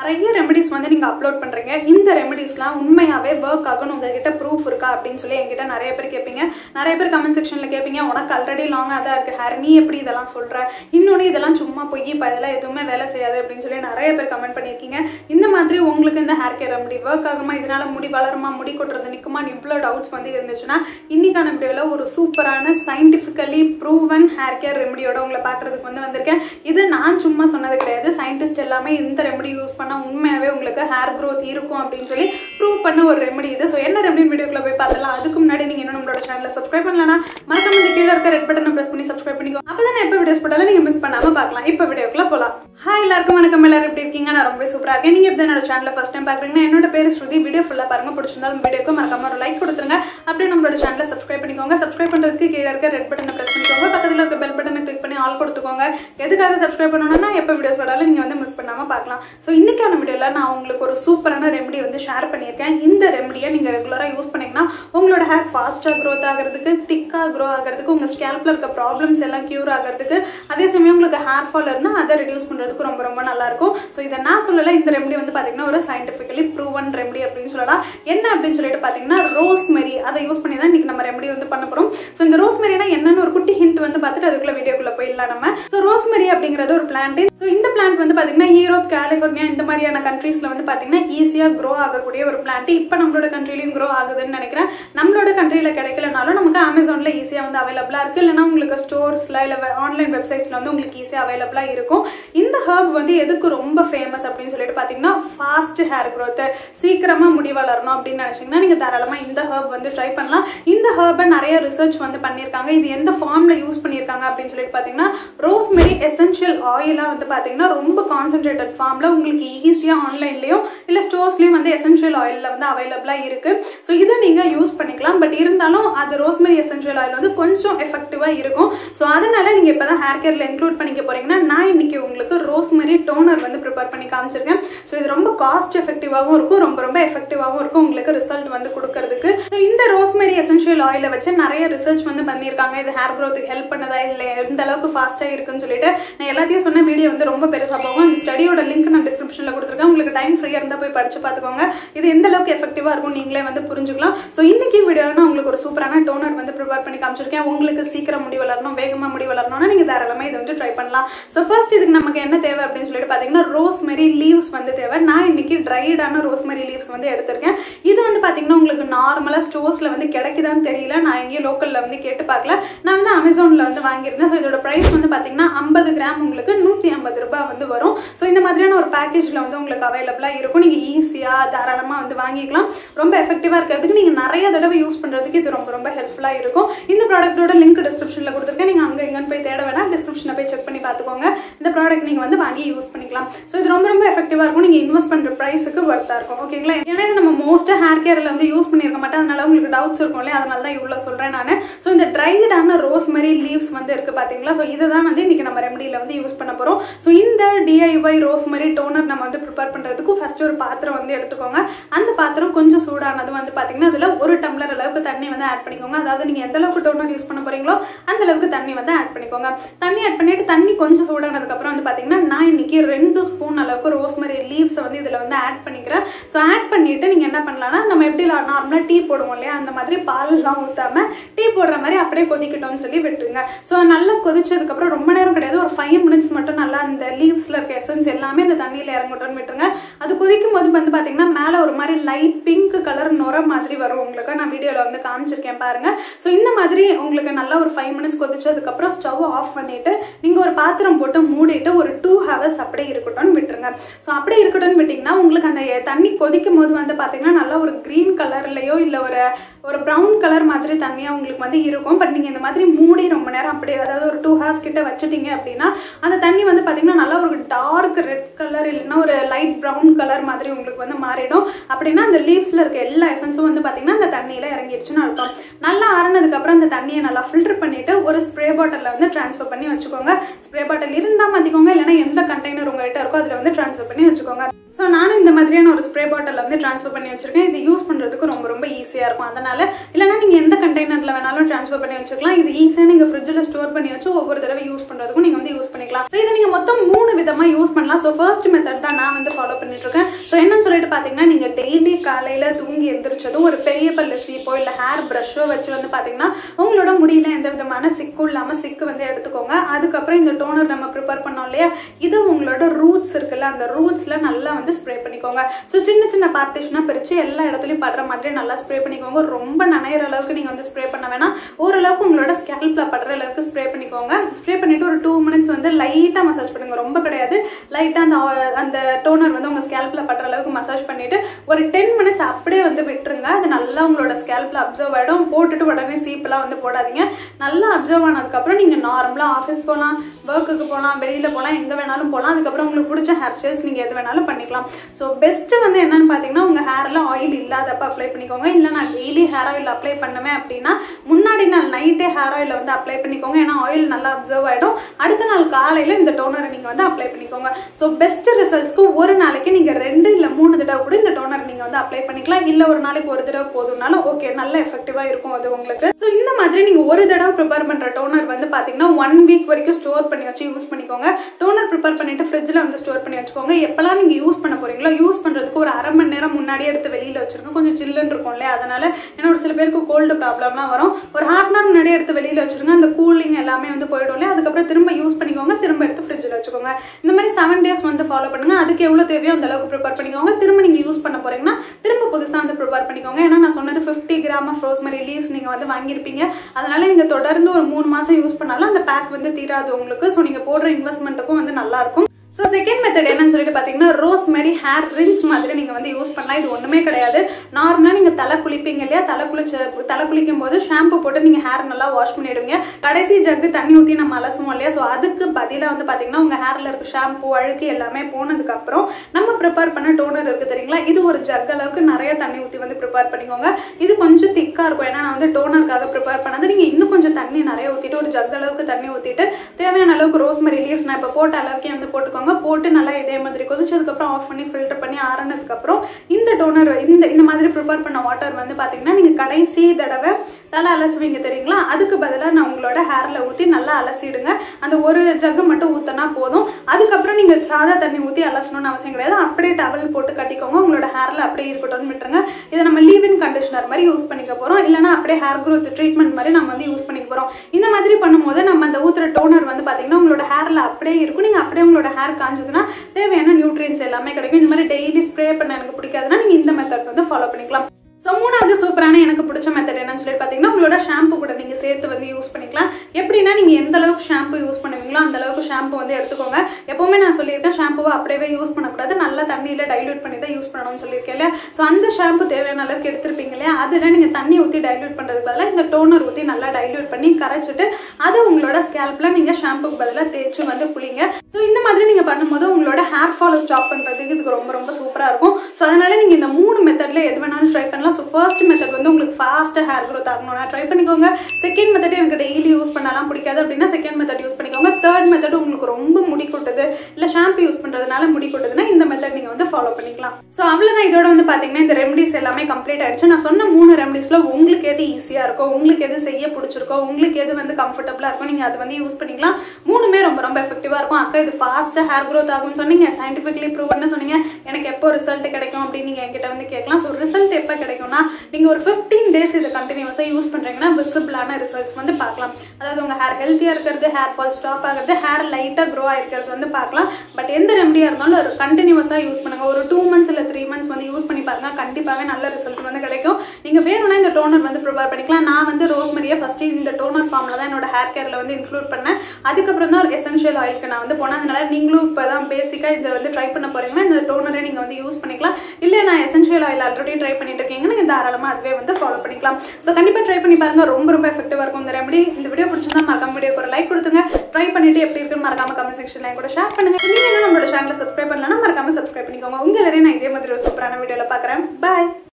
நிறைய ரெமெடிஸ் வந்து நீங்கள் அப்லோட் பண்ணுறீங்க இந்த ரெமெடிஸ்லாம் உண்மையாகவே ஒர்க் ஆகும்னு உங்ககிட்ட ப்ரூஃப் இருக்கா அப்படின்னு சொல்லி என்கிட்ட நிறைய பேர் கேட்பீங்க நிறைய பேர் கமெண்ட் செக்ஷனில் கேட்பீங்க உனக்கு ஆல்ரெடி லாங்காக தான் இருக்குது ஹேர் நீ எப்படி இதெல்லாம் சொல்கிற இன்னொன்று இதெல்லாம் சும்மா போய் இப்போ இதெல்லாம் எதுவுமே வேலை செய்யாது அப்படின்னு சொல்லி நிறைய பேர் கமெண்ட் பண்ணியிருக்கீங்க இந்த மாதிரி உங்களுக்கு இந்த ஹேர் கேர் ரெமெடி ஒர்க் ஆகுமா இதனால முடி வளருமா முடி கொட்டுறது நிற்குமா இவ்வளோ டவுட்ஸ் வந்து இருந்துச்சுன்னா இன்னைக்கான வீடியோவில் ஒரு சூப்பரான சயின்டிஃபிக்கலி ப்ரூவன் ஹேர் கேர் ரெமெடியோட உங்களை பார்க்குறதுக்கு வந்து வந்திருக்கேன் இது நான் சும்மா சொன்னது கிடையாது சயின்டிஸ்ட் எல்லாமே இந்த ரெமெடி யூஸ் பண்ணால் உண்மையாகவே உங்களுக்கு ஹேர் க்ரோத் இருக்கும் அப்படின்னு சொல்லி ப்ரூவ் பண்ண ஒரு ரெமெடி இது ஸோ என்ன ரெமெடி வீடியோக்குள்ள போய் பார்த்தலாம் அதுக்கு முன்னாடி நீங்கள் இன்னும் நம்மளோட சேனலை சப்ஸ்கிரைப் பண்ணலன்னா மறக்காம இந்த கீழே இருக்க ரெட் பட்டனை ப்ரெஸ் பண்ணி சப்ஸ்கிரைப் பண்ணிக்கோ அப்போ தான் எப்போ வீடியோஸ் போட்டாலும் நீங்கள் மிஸ் பண்ணாமல் பார்க்கலாம் இப்போ வீடியோக்குள்ள போகலாம் ஹாய் எல்லாருக்கும் வணக்கம் எல்லாரும் எப்படி இருக்கீங்க நான் ரொம்ப சூப்பராக இருக்கேன் நீங்கள் இப்போ என்னோட சேனலை ஃபஸ்ட் டைம் பார்க்குறீங்கன்னா என்னோட பேர் ஸ்ருதி வீடியோ ஃபுல்லாக பாருங்க பிடிச்சிருந்தாலும் வீடியோக்கு மறக்காம ஒரு லைக் கொடுத்துருங்க அப்படியே நம்மளோட சேனலை சப்ஸ்கிரைப் பண்ணிக்கோங்க சப்ஸ்கிரைப் பண்ணுறதுக்கு கீழே இருக்க ரெட் பட்டனை ப்ரெஸ் பண்ணிக்கோங்க பக்கத்தில் இருக்க பெல் பட்டனை கிளிக் பண்ணி ஆல் கொடுத்துக்கோங்க எதுக்காக சப்ஸ்கிரைப் பண்ணணும்னா எப்போ வீடியோஸ் போட்டாலும் நீங்கள் வந்து மிஸ் பண்ணாமல் பார்க்கலாம் ஸோ இன்னைக்கான வீடியோவில் நான் உங்களுக்கு ஒரு சூப்பரான ரெமெடி வந்து ஷேர் பண்ணியிருக்கேன் இந்த ரெமெடியை நீங்கள் ரெகுலராக யூஸ் பண்ணிங்கன்னா உங்களோட ஹேர் ஃபாஸ்ட்டாக க்ரோத் ஆகிறதுக்கு திக்காக க்ரோ ஆகிறதுக்கு உங்கள் ஸ்கேல்பில் இருக்க ப்ராப்ளம்ஸ் எல்லாம் க்யூர் ஆகிறதுக்கு அதே சமயம் உங்களுக்கு ஹேர் ஃபால் இருந்தால் அதை ரெடியூஸ் பண்ணுறதுக்கு ரொம்ப ரொம்ப நல்லாயிருக்கும் ஸோ இதை நான் சொல்லலை இந்த ரெமெடி வந்து பார்த்தீங்கன்னா ஒரு சயின்டிஃபிக்கலி ப்ரூவன் ரெமெடி அப்படின்னு சொல்லலாம் என்ன அப்படின்னு சொல்லிட்டு பார்த்தீங்கன்னா ரோஸ்மெரி அதை யூஸ் பண்ணி தான் இன்றைக்கி நம்ம ரெமெடி வந்து பண்ண போகிறோம் ஸோ இந்த ரோஸ்மெரினா என்னன்னு ஒரு குட்டி ஹிண்ட் வந்து பார்த்துட்டு அதுக்குள்ள வீடியோக்குள்ள போயிடலாம் நம்ம ஸோ ரோஸ்மெரி அப்படிங்கிறது ஒரு பிளான்ட் ஸோ இந்த பிளான்ட் வந்து பார்த்தீங்கன்னா யூரோப் கலிஃபோர்னியா இந்த மாதிரியான கண்ட்ரீஸில் வந்து பார்த்தீங்கன்னா ஈஸியாக க்ரோ ஆகக்கூடிய ஒரு பிளான்ட் இப்போ நம்மளோட கண்ட்ரிலையும் க்ரோ ஆகுதுன்னு நினைக்கிறேன் நம்மளோட கண்ட்ரியில் கிடைக்கலனாலும் நமக்கு அமேசானில் ஈஸியாக வந்து அவைலபிளாக இருக்குது இல்லைனா உங்களுக்கு ஸ்டோர்ஸில் இல்லை ஆன்லைன் வெப்சைட்ஸில் வந்து உங்களுக்கு ஈஸியாக அவைலபிளாக இருக்கும் இந்த ஹர்ப் வந்து எதுக்கு ரொம்ப ஃபேமஸ் அப்படின்னு சொல்லிட்டு பார்த்தீங்கன்னா ஃபாஸ்ட் ஹேர் க்ரோத்து சீக்கிரமாக முடி வளரணும் அப்படின்னு நினச்சிங்கன்னா நீங்கள் தாராளமாக இந்த ஹர்ப் வந்து ட்ரை பண்ணலாம் இந்த ஹர்பை நிறைய ரிசர்ச் வந்து பண்ணியிருக்காங்க இது எந்த ஃபார்மில் யூஸ் பண்ணியிருக்காங்க அப்படின்னு சொல்லிட்டு பார்த்தீங்கன்னா ரோஸ்மெரி எசென்ஷியல் ஆயிலாக வந்து பார்த்தீங்கன்னா ரொம்ப கான்சென்ட்ரேட்டட் ஃபார்மில் உங்களுக்கு ஈஸியாக ஆன்லைன்லேயும் இல்லை ஸ்டோர்ஸ்லேயும் வந்து எசென்ஷியல் ஆயிலில் வந்து அவைலபிளாக இருக்குது ஸோ இதை நீங்கள் யூஸ் பண்ணிக்கலாம் பட் இருந்தாலும் அது ரோஸ்மெரி எசென்ஷியல் ஆயில் வந்து கொஞ்சம் எஃபெக்டிவாக இருக்கும் ஸோ அதனால் நீங்கள் இப்போ தான் ஹேர் கேரில் இன்க்ளூட் பண்ணிக்க போகிறீங்கன்னா நான் இன்னைக்கு உங்களுக்கு ரோஸ்மெரி டோனர் வந்து ப்ரிப்பேர் பண்ணி காமிச்சிருக்கேன் ஸோ இது ரொம்ப காஸ்ட் எஃபெக்டிவாகவும் இருக்கும் ரொம்ப ரொம்ப எஃபெக்டிவாகவும் இருக்கும் உங்களுக்கு ரிசல்ட் வந்து கொடுக்கறதுக்கு ஸோ இந்த ரோஸ்மெரி எசென்ஷியல் ஆயிலை வச்சு நிறைய ரிசர்ச் வந்து பண்ணியிருக்காங்க இது ஹேர் க்ரோத்துக்கு ஹெல்ப் பண்ணதா இல்லை எந்த அளவுக்கு ஃபாஸ்ட்டாக இருக்குன்னு சொல்லிட்டு நான் எல்லாத்தையும் சொன்ன வீடியோ வந்து ரொம்ப பெருசாக போகும் இந்த ஸ்டடியோட லிங்க் நான் டிஸ்கிரிப்ஷனில் கொடுத்துருக்கேன் உங்களுக்கு டைம் ஃப்ரீயாக இருந்தால் போய் படிச்சு பார்த்துக்கோங்க இது எந்த அளவுக்கு எஃபெக்டிவாக இருக்கும் நீங்களே வந்து புரிஞ்சுக்கலாம் ஸோ இன்னைக்கு வீடியோவில் நான் உங்களுக்கு ஒரு சூப்பரான டோனர் வந்து ப்ரிப்பேர் பண்ணி காமிச்சிருக்கேன் உங்களுக்கு சீக்கிரம் முடி வளரணும் வேகமாக முடி வளரணும்னா நீங்கள் தாராளமாக இதை வந்து ட்ரை பண்ணலாம் ஸோ ஃபர்ஸ்ட் இதுக்கு நமக்கு என்ன தேவை அப்படின்னு சொல்லிட்டு பார்த்தீங்கன்னா ரோஸ்மெரி லீவ்ஸ் வந்து தேவை நான் இன்னைக்கு ட்ரைடான ரோஸ்மெரி லீவ்ஸ் வந்து எடுத்திருக்கேன் இது வந்து பார்த்தீங்கன்னா உங்களுக்கு நார்மலாக ஸ்டோர்ஸில் வந்து கிடைக்குதான்னு தெரியல நான் எங்கேயும் லோக்கலில் வந்து கேட்டு பார்க்கல நான் வந்து அமேசானில் வந்து வாங்கியிருந்தேன் ஸோ இதோட ப்ரைஸ் வந்து பார்த்தீங்கன்னா ஐம்பது கிராம் உங்களுக்கு நூற்றி ஐம்பது ரூபாய் வந்து வரும் ஸோ இந்த மாதிரியான ஒரு பேக்கேஜில் வந்து உங்களுக்கு அவைலபிளாக இருக்கும் நீங்கள் ஈஸியாக தாராளமாக வந்து வாங்கிக்கலாம் ரொம்ப எஃபெக்டிவாக இருக்கிறதுக்கு நீங்கள் நிறைய தடவை யூஸ் பண்ணுறதுக்கு இது ரொம்ப ரொம்ப ஹெல்ப்ஃபுல்லாக இருக்கும் இந்த ப்ராடக்ட்டோட லிங்க் டிஸ்கிரிப்ஷனில் கொடுத்துருக்கேன் நீங்கள் அங்கே எங்கன்னு போய் தேட வேணாம் டிஸ்கிரிப்ஷனில் போய் செக் பண்ணி பார்த்துக்கோங்க இந்த ப்ராடக்ட் நீங்கள் வந்து வாங்கி யூஸ் பண்ணிக்கலாம் ஸோ இது ரொம்ப ரொம்ப எஃபெக்டிவாக இருக்கும் நீங்கள் இன்வெஸ்ட் பண்ணுற ப்ரைஸுக்கு ஒர்த்தாக இருக்கும் ஓகேங்களா ஏன்னா இது நம்ம மோஸ்ட்டாக ஹேர் கேரில் வந்து யூஸ் பண்ணியிருக்க மாட்டேன் அதனால உங்களுக்கு டவுட்ஸ் இருக்கும் இல்லையா அதனால தான் இவ்வளோ சொல்கிறேன் நான் ஸோ இந்த ட்ரைடான ரோஸ்மெரி லீவ்ஸ் வந்து இருக்குது பார்த்தீங்களா ஸோ இதை தான் வந்து இன்றைக்கி நம்ம ரெமடியில் வந்து யூஸ் பண்ண போகிறோம் ஸோ இந்த டிஐஒய் ரோஸ்மெரி டோனர் நம்ம வந்து ப்ரிப்பேர் பண்ணுறதுக்கு ஃபஸ்ட்டு ஒரு பாத்திரம் வந்து எடுத்துக்கோங்க அந்த பாத்திரம் கொஞ்சம் சூடானது வந்து பார்த்தீங்கன்னா அதில் ஒரு டம்ளர் அளவுக்கு தண்ணி வந்து ஆட் பண்ணிக்கோங்க அதாவது நீங்கள் எந்த அளவுக்கு டோனர் யூஸ் பண்ண போகிறீங்களோ அந்த அளவுக்கு தண்ணி வந்து ஆட் பண்ணிக்கோங்க தண்ணி ஆட் பண்ணிட்டு தண்ணி கொஞ்சம் சூடானதுக்கப்புறம் வந்து பார்த்தீங்கன்னா நான் இன்னைக்கு ரெண்டு ஸ்பூன் அளவுக்கு ரோஸ்மெரி லீவ்ஸை வந்து இதில் வந்து ஆட் பண்ணிக்கிறேன் ஸோ ஆட் பண்ணிவிட்டு நீங்கள் என்ன பண்ணலாம்னா நம்ம எப்படி நார்மலாக டீ போடுவோம் இல்லையா அந்த மாதிரி பால்லாம் ஊற்றாம டீ போடுற மாதிரி அப்படியே கொதிக்கட்டும்னு சொல்லி விட்டுருங்க ஸோ நல்லா கொதிச்சதுக்கப்புறம் ரொம்ப நேரம் கிடையாது ஒரு ஃபைவ் மினிட்ஸ் மட்டும் நல்லா அந்த லீவ்ஸில் இருக்க எசன்ஸ் எல்லாமே இந்த தண்ணியில் இறங்கட்டும்னு விட்டுருங்க அது கொதிக்கும் போது வந்து பார்த்தீங்கன்னா மேலே ஒரு மாதிரி லைட் பிங்க் கலர் நுர மாதிரி வரும் உங்களுக்கு நான் வீடியோவில் வந்து காமிச்சிருக்கேன் பாருங்கள் ஸோ இந்த மாதிரி உங்களுக்கு நல்லா ஒரு ஃபைவ் மினிட்ஸ் கொதிச்சதுக்கப்புறம் ஸ்டவ் ஆஃப் பண்ணிவிட்டு நீங்கள் ஒரு பாத்திரம் போட்டு மூடிட்டு ஒரு டூ ஹவர்ஸ் அப்படியே இருக்கட்டும்னு விட்டுருங்க ஸோ அப்படியே இருக்கட்டும்னு விட்டிங்கன்னா உங்களுக்கு அந்த தண்ணி கொதிக்கும் போது வந்து பார்த்தீங்கன்னா நல்லா ஒரு க்ரீன் கலர்லையோ இல்லை ஒரு ஒரு ப்ரௌன் கலர் மாதிரி தண்ணியாக உங்களுக்கு வந்து இருக்கும் பட் நீங்கள் இந்த மாதிரி மூடி ரொம்ப நேரம் அப்படியே அதாவது ஒரு டூ ஹார்ஸ் கிட்ட வச்சுட்டீங்க அப்படின்னா அந்த தண்ணி வந்து பார்த்தீங்கன்னா நல்லா ஒரு டார்க் ரெட் கலர் இல்லைன்னா ஒரு லைட் ப்ரௌன் கலர் மாதிரி உங்களுக்கு வந்து மாறிடும் அப்படின்னா அந்த லீவ்ஸில் இருக்க எல்லா எசன்ஸும் வந்து பார்த்தீங்கன்னா அந்த தண்ணியில் இறங்கிடுச்சுன்னு அர்த்தம் நல்லா ஆறுனதுக்கப்புறம் அந்த தண்ணியை நல்லா ஃபில்டர் பண்ணிவிட்டு ஒரு ஸ்ப்ரே பாட்டிலில் வந்து ட்ரான்ஸ்ஃபர் பண்ணி வச்சுக்கோங்க ஸ்ப்ரே பாட்டில் இருந்தால் மாற்றிக்கோங்க இல்லைன்னா எந்த கண்டெய்னர் உங்கள்கிட்ட இருக்கோ அதில் வந்து ட்ரான்ஸ்ஃபர் பண்ணி வச்சுக்கோங்க ஸோ நானும் இந்த மாதிரியான ஒரு ஸ்ப்ரே பாட்டில் வந்து ட்ரான்ஸ்ஃபர் பண்ணி வச்சிருக்கேன் இது யூஸ் பண்ணுறதுக்கு ரொம்ப ரொம்ப ஈஸியாக இருக்கும் அதனால இல்லைனா நீங்கள் எந்த கண்டெய்னரில் வேணாலும் ட்ரான்ஸ்ஃபர் பண்ணி வச்சுக்கலாம் இது ஈஸியாக நீங்கள் ஃப்ரிட்ஜில் ஸ்டோர் பண்ணி வச்சு ஒவ்வொரு தடவை யூஸ் பண்ணுறதுக்கும் நீங்கள் வந்து யூஸ் பண்ணிக்கலாம் ஸோ இதை நீங்கள் மொத்தம் மூணு விதமாக யூஸ் பண்ணலாம் ஸோ ஃபர்ஸ்ட் மெத்தட் தான் நான் வந்து ஃபாலோ பண்ணி பண்ணிட்டு இருக்கேன் ஸோ என்னன்னு சொல்லிட்டு பார்த்தீங்கன்னா நீங்கள் டெய்லி காலையில் தூங்கி எந்திரிச்சதும் ஒரு பெரிய பல்லு சீப்போ இல்லை ஹேர் ப்ரஷோ வச்சு வந்து பார்த்தீங்கன்னா உங்களோட முடியல எந்த விதமான சிக்கும் இல்லாமல் சிக்கு வந்து எடுத்துக்கோங்க அதுக்கப்புறம் இந்த டோனர் நம்ம ப்ரிப்பேர் பண்ணோம் இல்லையா இது உங்களோட ரூட்ஸ் இருக்குல்ல அந்த ரூட்ஸில் நல்லா வந்து ஸ்ப்ரே பண்ணிக்கோங்க ஸோ சின்ன சின்ன பார்ட்டிஷனாக பிரித்து எல்லா இடத்துலையும் படுற மாதிரி நல்லா ஸ்ப்ரே பண்ணிக்கோங்க ரொம்ப நனையிற அளவுக்கு நீங்கள் வந்து ஸ்ப்ரே பண்ண வேணாம் ஓரளவுக்கு உங்களோட ஸ்கேல்பில் படுற அளவுக்கு ஸ்ப்ரே பண்ணிக்கோங்க ஸ்ப்ரே பண்ணிவிட்டு ஒரு டூ மினிட்ஸ் வந்து லைட்டாக மசாஜ் பண்ணுங்க ரொம்ப கிடையாது லைட்டாக அந்த oil- அந்த டோனர் வந்து உங்கள் ஸ்கேல்பில் படுற அளவுக்கு மசாஜ் பண்ணிவிட்டு ஒரு டென் மினிட்ஸ் அப்படியே வந்து விட்டுருங்க அது நல்லா உங்களோட ஸ்கேல்பில் அப்சர்வ் ஆகிடும் போட்டுட்டு உடனே சீப்பெல்லாம் வந்து போடாதீங்க நல்லா அப்சர்வ் ஆனதுக்கப்புறம் நீங்கள் நார்மலாக ஆஃபீஸ் போகலாம் ஒர்க்குக்கு போகலாம் வெளியில் போகலாம் எங்கே வேணாலும் போகலாம் அதுக்கப்புறம் உங்களுக்கு பிடிச்ச ஹேர் ஸ்டைல்ஸ் நீங்கள் எது வேணாலும் பண்ணிக்கலாம் ஸோ பெஸ்ட்டு வந்து என்னன்னு பார்த்தீங்கன்னா உங்கள் ஹேரில் ஆயில் இல்லாதப்ப அப்ளை பண்ணிக்கோங்க இல்லை நான் டெய்லி ஹேர் ஆயில் அப்ளை பண்ணுவேன் அப்படின்னா முன்னாடி நாள் நைட்டே ஹேர் ஆயிலை வந்து அப்ளை பண்ணிக்கோங்க ஏன்னா ஆயில் நல்லா அப்சர்வ் ஆகிடும் அடுத்த நாள் காலையில் இந்த டோனரை நீங்கள் வந்து அப்ளை பண்ணிக்கோங்க ஸோ பெஸ்ட் ரிசல்ட்ஸ்க்கு ஒரு நாளைக்கு நீங்கள் ரெண்டு இல்லை மூணு தடவை கூட இந்த டோனர் நீங்கள் வந்து அப்ளை பண்ணிக்கலாம் இல்லை ஒரு நாளைக்கு ஒரு தடவை போதும்னாலும் ஓகே நல்ல எஃபெக்டிவாக இருக்கும் அது உங்களுக்கு ஸோ இந்த மாதிரி நீங்கள் ஒரு தடவை ப்ரிப்பேர் பண்ணுற டோனர் வந்து பார்த்தீங்கன்னா ஒன் வீக் வரைக்கும் ஸ்டோர் பண்ணி வச்சு யூஸ் பண்ணிக்கோங்க டோனர் ப்ரிப்பேர் பண்ணிட்டு ஃப்ரிட்ஜில் வந்து ஸ்டோர் பண்ணி வச்சுக்கோங்க எப்போல்லாம் நீங்கள் யூஸ் பண்ண போறீங்களோ யூஸ் பண்ணுறதுக்கு ஒரு அரை மணி நேரம் முன்னாடியே எடுத்து வெளியில் வச்சிருங்க கொஞ்சம் சில்லுன்னு இருக்கும் இல்லையா அதனால ஏன்னா ஒரு சில பேருக்கு கோல்டு ப்ராப்ளம்லாம் வரும் ஒரு ஹாஃப் அன் ஹவர் முன்னாடியே எடுத்து வெளியில் வச்சிருங்க அந்த கூலிங் எல்லாமே வந்து போயிடும் இல்லையா அதுக்கப்புறம் திரும்ப யூஸ் பண்ணிக்கோங்க திரும்ப எடுத்து ஃப்ரிட்ஜில் வச்சுக்கோங்க இந்த மாதிரி செவன் டேஸ் வந்து ஃபாலோ பண்ணுங்க அதுக்கு எவ்வளோ தேவையோ அந்த அளவுக்கு ப்ரிப்பேர் பண்ணிக்கோங்க திரும்ப நீங்கள் யூஸ் பண்ண போறீங்கன்னா திரும்ப புதுசாக வந்து ப்ரிப்பேர் பண்ணிக்கோங்க ஏன்னா நான் சொன்னது fifty gram of rosemary leaves நீங்கள் வந்து வாங்கியிருப்பீங்க அதனால நீங்கள் தொடர்ந்து ஒரு மூணு மாதம் யூஸ் பண்ணாலும் அந்த பேக் வந்து தீராது உங்களுக்கு ஸோ நீங்கள் போடுற இன்வெஸ்ட்மெண்ட்டுக்கும் வந்து நல்லா இருக்கும் ஸோ செகண்ட் மெத்தட் என்னன்னு சொல்லிட்டு பார்த்தீங்கன்னா ரோஸ் மேரி ஹேர் ரின்ஸ் மாதிரி நீங்கள் வந்து யூஸ் பண்ணலாம் இது ஒன்றுமே கிடையாது நார்மலாக நீங்கள் தலை குளிப்பீங்க இல்லையா தலை குளிச்ச தலை குளிக்கும் போது ஷாம்பு போட்டு நீங்கள் ஹேர் நல்லா வாஷ் பண்ணிடுவீங்க கடைசி ஜக்கு தண்ணி ஊற்றி நம்ம அலசுவோம் இல்லையா ஸோ அதுக்கு பதிலாக வந்து பார்த்தீங்கன்னா உங்கள் ஹேரில் இருக்க ஷாம்பு அழுக்கு எல்லாமே போனதுக்கப்புறம் நம்ம ப்ரிப்பேர் பண்ண டோனர் இருக்குது தெரியுங்களா இது ஒரு ஜக் அளவுக்கு நிறைய தண்ணி ஊற்றி வந்து ப்ரிப்பேர் பண்ணிக்கோங்க இது கொஞ்சம் திக்காக இருக்கும் ஏன்னா நான் வந்து டோனருக்காக ப்ரிப்பேர் பண்ணது நீங்கள் இன்னும் கொஞ்சம் தண்ணி நிறைய ஊற்றிட்டு ஒரு ஜக் அளவுக்கு தண்ணி ஊற்றிட்டு தேவையான அளவுக்கு ரோஸ்மரி லீவ்ஸ் நான் இப்போ போட்ட அளவுக்கே வந்து போட்டுக்கோங்க போட்டு நல்லா இதே மாதிரி கொதிச்சதுக்கப்புறம் ஆஃப் பண்ணி ஃபில்டர் பண்ணி ஆறுனதுக்கப்புறம் இந்த டோனர் இந்த இந்த மாதிரி ப்ரிப்பேர் பண்ண வாட்டர் வந்து பார்த்தீங்கன்னா நீங்கள் கடைசி தடவை தலை அலசுவீங்க தெரியுங்களா அதுக்கு பதிலாக நான் உங்களோட ஹேரில் ஊற்றி நல்லா அலசிடுங்க அந்த ஒரு ஜக்கு மட்டும் ஊற்றினா போதும் அதுக்கப்புறம் நீங்கள் சாதா தண்ணி ஊற்றி அலசணும்னு அவசியம் கிடையாது அப்படியே டவல் போட்டு கட்டிக்கோங்க உங்களோட ஹேரில் அப்படியே இருக்கட்டும்னு விட்டுருங்க இதை நம்ம லீவ் இன் கண்டிஷனர் மாதிரி யூஸ் பண்ணிக்க போகிறோம் இல்லைனா அப்படியே ஹேர் growth ட்ரீட்மெண்ட் மாதிரி நம்ம வந்து யூஸ் பண்ணிக்க போகிறோம் இந்த மாதிரி பண்ணும்போது நம்ம அந்த ஊத்துற டோனர் வந்து பார்த்தீங்கன்னா உங்களோட ஹேரில் அப்படியே இருக்கும் நீங்கள் அப்படியே உங்களோட ஹேர் காஞ்சதுன்னா தேவையான நியூட்ரியன்ஸ் எல்லாமே கிடைக்கும் இந்த மாதிரி டெய்லி ஸ்ப்ரே பண்ண எனக்கு பிடிக்காதுன்னா நீங்கள் இந்த மெத்தட் வந்து ஃபாலோ பண்ணிக்கலாம் ஸோ மூணாவது சூப்பரான எனக்கு பிடிச்ச மெத்தட் என்னன்னு சொல்லி பார்த்தீங்கன்னா உங்களோட ஷாம்பு கூட நீங்கள் சேர்த்து வந்து யூஸ் பண்ணிக்கலாம் எப்படின்னா நீங்கள் எந்த அளவுக்கு ஷாம்பு யூஸ் பண்ணுவீங்களோ அந்த அளவுக்கு ஷாம்பு வந்து எடுத்துக்கோங்க எப்போவுமே நான் சொல்லியிருக்கேன் ஷாம்புவை அப்படியே யூஸ் பண்ணக்கூடாது நல்லா தண்ணியில் டைல்யூட் பண்ணி தான் யூஸ் பண்ணணும்னு சொல்லியிருக்கேன் இல்லையா ஸோ அந்த ஷாம்பு தேவையான அளவுக்கு எடுத்திருப்பீங்க இல்லையா அதில் நீங்கள் தண்ணி ஊற்றி டைல்யூட் பண்ணுறதுக்கு பதிலாக இந்த டோனர் ஊற்றி நல்லா டைல்யூட் பண்ணி கரைச்சிட்டு அதை உங்களோட ஸ்கேல்பில் நீங்கள் ஷாம்புக்கு பதிலாக தேய்ச்சி வந்து குளிங்க ஸோ இந்த மாதிரி நீங்கள் பண்ணும்போது உங்களோட ஹேர் ஃபாலை ஸ்டாப் பண்ணுறதுக்கு இதுக்கு ரொம்ப ரொம்ப சூப்பராக இருக்கும் ஸோ அதனால நீங்கள் இந்த மூணு மெத்தடில் எது வேணாலும் ட்ரை பண்ணலாம் ஸோ ஃபர்ஸ்ட் மெத்தட் வந்து உங்களுக்கு ஃபாஸ்ட்டாக ஹேர் க்ரோத் ஆகணும்னா ட்ரை பண்ணிக்கோங்க செகண்ட் மெத்தட் எனக்கு டெய்லி யூஸ் பண்ணலாம் பிடிக்காது அப்படின்னா செகண்ட் மெத்தட் யூஸ் பண்ணிக்கோங்க தேர்ட் மெத்தட் உங்களுக்கு ரொம்ப முடி கொட்டுது இல்லை ஷாம்பு யூஸ் பண்ணுறதுனால முடி கொட்டுதுன்னா இந்த மெத்தட் நீங்கள் வந்து ஃபாலோ பண்ணிக்கலாம் ஸோ அவ்வளோதான் இதோட வந்து பார்த்தீங்கன்னா இந்த ரெமடிஸ் எல்லாமே கம்ப்ளீட் ஆயிடுச்சு நான் சொன்ன மூணு ரெமடிஸில் உங்களுக்கு எது ஈஸியாக இருக்கோ உங்களுக்கு எது செய்ய பிடிச்சிருக்கோ உங்களுக்கு எது வந்து கம்ஃபர்டபுளாக இருக்கோ நீங்கள் அது வந்து யூஸ் பண்ணிக்கலாம் மூணுமே ரொம்ப ரொம்ப எஃபெக்டிவாக இருக்கும் அக்கா இது ஃபாஸ்ட்டாக ஹேர் க்ரோத் ஆகும்னு சொன்னீங்க சயின்டிஃபிக்லி ப்ரூவ்னு சொன்னீங்க எனக்கு எப்போ ரிசல்ட் கிடைக்கும் அப்படின்னு நீங்கள் என்கிட்ட வந்து கேட்கலாம் ஸோ ரிசல்ட் எப்போ கிடைக்கும்னா நீங்கள் ஒரு ஃபிஃப்டீன் டேஸ் இதை கண்டினியூஸாக யூஸ் பண்ணுறீங்கன்னா விசிபிளான ரிசல்ட்ஸ் வந்து பார்க்கலாம் அதாவது உங்கள் ஹேர் ஹெல்த்தியாக இருக்கிறது ஹேர் ஃபால் ஸ்டாப் ஆகிறது ஹேர் லைட்டாக க்ரோ ஆகிருக்கிறது வந்து பார்க்கலாம் பட் எந்த ரெமடியாக இருந்தாலும் ஒரு கண்டினியூஸாக யூஸ் பண்ணுங்கள் ஒரு டூ மந்த்ஸ் இல்லை த்ரீ மந்த்ஸ் வந்து யூஸ் பண்ணி பாருங்க கண்டிப்பாகவே நல்ல ரிசல்ட் வந்து கிடைக்கும் நீங்கள் வேணும்னா இந்த டோனர் வந்து ப்ரிப்பேர் பண்ணிக்கலாம் நான் வந்து ரோஸ்மரியை ஃபஸ்ட்டு இந்த டோனர் ஃபார்மில் தான் என்னோட ஹேர் கேரில் வந்து இன்க்ளூட் பண்ணேன் அதுக்கப்புறம் தான் ஒரு எசென்ஷியல் ஆயிலுக்கு நான் வந்து போனேன் அதனால நீங்களும் இப்போ தான் பேசிக்காக இதை வந்து ட்ரை பண்ண போகிறீங்கன்னா இந்த டோனரை நீங்கள் வந்து யூஸ் பண்ணிக்கலாம் இல்லை நான் எசென்ஷியல் ஆயில் ஆல்ரெடி ட்ரை பண்ணிட்டு இருக்கீங்கன்னா நீங்கள் தாராளமாக அதுவே வந்து ஃபாலோ பண்ணிக்கலாம் ஸோ கண்டிப்பாக ட்ரை பண்ணி பாருங்க ரொம்ப ரொம்ப எஃபெக்டிவாக இருக்கும் இந்த ரெமடி இந்த வீடியோ பிடிச்சிருந்தா மறக்காம வீடியோக்கு ஒரு லைக் கொடுத்துங்க ட்ரை பண்ணிட்டு எப்படி இருக்குன்னு மறக்காம கமெண்ட் செக்ஷன்ல கூட ஷேர் பண்ணுங்க நீங்க என்ன நம்மளோட சேனலை சப்ஸ்கிரைப் பண்ணலன்னா மறக்காம சப்ஸ்கிரைப் பண்ணிக்கோங்க உங்க எல்லாரையும் நான் இதே மாதிரி ஒரு சூப்பரான வீடியோவில் பார்க்குறேன் பாய்